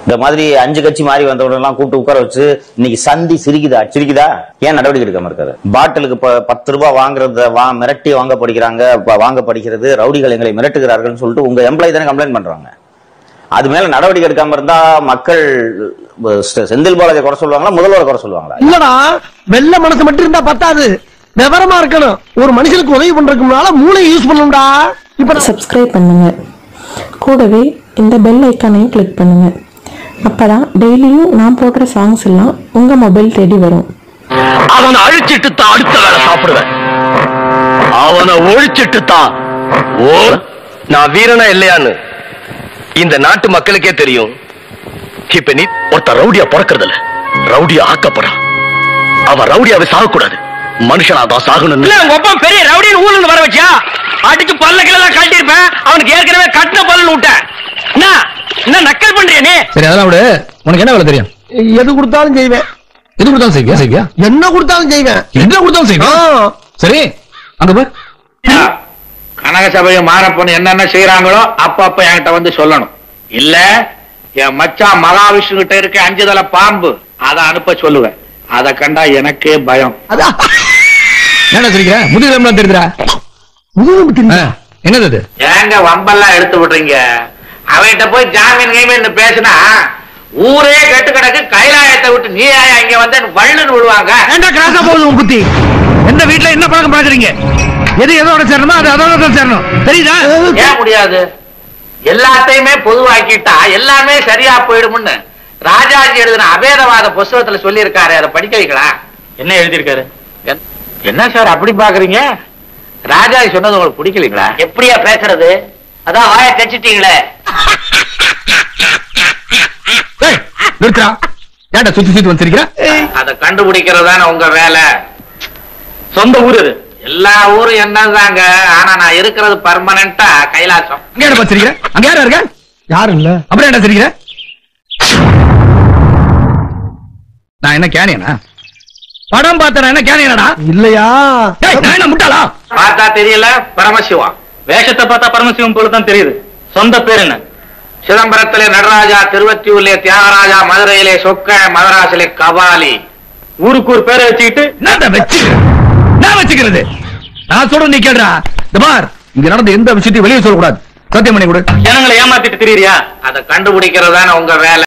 இந்த மாதிரி அஞ்சு கட்சி மாறி வந்தவங்க எல்லாம் கூப்பிட்டு உட்கார வச்சு இன்னைக்கு சந்தி சிரிக்குதா சிரிக்குதா ஏன் நடவடிக்கை எடுக்காம இருக்காரு பாட்டிலுக்கு ப- பத்து ரூபாய் வாங்குறத வா மிரட்டி வாங்க படிக்கிறாங்க ப- வாங்க படிக்கிறது ரவுடிகள் எங்களை மிரட்டுகிறார்கள்னு சொல்லிட்டு உங்க எம்ப்ளாயி தானே கம்ப்ளைண்ட் பண்றாங்க அது மேல நடவடிக்கை எடுக்காம இருந்தா மக்கள் அஹ், செ- செந்தில் பாலாஜி குறை சொல்லுவாங்களா முதல்வரை குறை சொல்லுவாங்களா இல்லடா வெள்ள மனசு மட்டும் இருந்தா பத்தாது விவரமா இருக்கணும் ஒரு மனுஷனுக்கு உதவி பண்றதுக்கு முன்னால மூளையை யூஸ் பண்ணணும்டா இப்ப நான் சப்ஸ்கிரைப் பண்ணுங்க கூடவே இந்த பெல் ஐக்கானையும் கிளிக் பண்ணுங்க அப்பதான் டெய்லியும் நான் போடுற சாங்ஸ் எல்லாம் உங்க மொபைல் தேடி வரும் அவனை அழிச்சிட்டு தான் அடுத்த வேலை சாப்பிடுவேன் அவனை ஒழிச்சிட்டு தான் ஓ நான் வீரனா இல்லையான்னு இந்த நாட்டு மக்களுக்கே தெரியும் இப்ப நீ ஒருத்த ரவுடியா பிறக்கிறது இல்ல ரவுடியா ஆக்கப்படுறான் அவன் ரவுடியாவே சாகக்கூடாது மனுஷனா தான் சாகணும்னு இல்ல உங்க அப்பா பெரிய ரவுடின்னு ஊர்ல இருந்து வர வச்சியா அடிச்சு பல்ல கிளெல்லாம் கழட்டி இருப்பேன் அவனுக்கு ஏற்கனவே கட்டின பல்லு விட்டேன் என்ன என்ன நக்கல் பண்றியா நீ சரி அதெல்லாம் விடு உனக்கு என்ன வேலை தெரியும் எது கொடுத்தாலும் செய்வேன் எது கொடுத்தாலும் செய்வியா செய்வியா என்ன கொடுத்தாலும் செய்வேன் என்ன கொடுத்தாலும் செய்வியா ஆ. சரி அங்க போய் கனக சபையும் மாறப்பன் என்னென்ன செய்யறாங்களோ அப்பப்ப என்கிட்ட வந்து சொல்லணும் இல்ல என் மச்சான் மகாவிஷ்ணு கிட்ட இருக்க அஞ்சுதல பாம்பு அதை அனுப்ப சொல்லுவேன் அதை கண்டா எனக்கே பயம் அதான் என்ன சிரிக்கிற முதுகெலும்புலாம் தெரியுதுடா முதுகு ஆ, தெரியும் என்னது அது ஏங்க வம்பெல்லாம் எடுத்து விடுறீங்க அவன்கிட்ட போய் ஜாமீன் கீமீன் பேசினா ஊரே கெட்டு கிடக்கு கைலாயத்தை விட்டு நீ ஏன் இங்க வந்து வள்ளுன்னு விடுவாங்க ஏன்டா கிராஸா போகுது உன் புத்தி எந்த வீட்ல என்ன பழக்கம் பழக்கிறீங்க எது எதோட சேரணுமோ அது அதோட தான் சேரணும் தெரியுதா ஏன் முடியாது எல்லாத்தையுமே பொதுவாக்கிட்டா எல்லாமே சரியா போயிடும்னு ராஜாஜி எழுதின அபேதவாத புஸ்தகத்துல சொல்லியிருக்காரு அதை படிக்க வைக்கலாம் என்ன எழுதியிருக்காரு என்- என்ன சார் அப்படி பாக்குறீங்க ராஜாஜி சொன்னது உங்களுக்கு பிடிக்கலீங்களா எப்படியா பேசுறது அதான் வாய கச்சிட்டீங்களே ஏய், நிறுத்துடா ஏன்டா சுத்தி சுத்தி வந்து சிரிக்கிற அதை கண்டுபிடிக்கிறதான உங்க வேலை சொந்த ஊர் இது எல்லா ஊரும் என்னதாங்க ஆனா நான் இருக்கிறது பர்மனண்டா கைலாசம் அங்க என்ன சிரிக்கிற அங்க யாரா இருக்க யாரும் இல்ல அப்புறம் என்ன சிரிக்கிற நான் என்ன கேனியனா படம் பார்த்த நான் என்ன கேனியனடா இல்லையா ஏய், நான் என்ன முட்டாளா பார்த்தா தெரியல பரமசிவம் வேஷத்தை பார்த்தா பரமசிவம் போல தான் தெரியுது சொந்த பேர் என்ன சிதம்பரத்திலே நடராஜா திருவத்தியூர்லே தியாகராஜா மதுரையிலே சொக்க மதராசிலே கபாலி ஊருக்கு ஒரு பேரை வச்சுக்கிட்டு நான் வச்சுக்கிறேன் நான் வச்சுக்கிறது நான் சொல்றேன் நீ கேடுறா இந்த பார் இங்க நடந்த எந்த விஷயத்தையும் வெளியே சொல்லக்கூடாது சத்தியம் பண்ணி கொடு ஜனங்களை ஏமாத்திட்டு திரியறியா அதை கண்டுபிடிக்கிறதான உங்க வேலை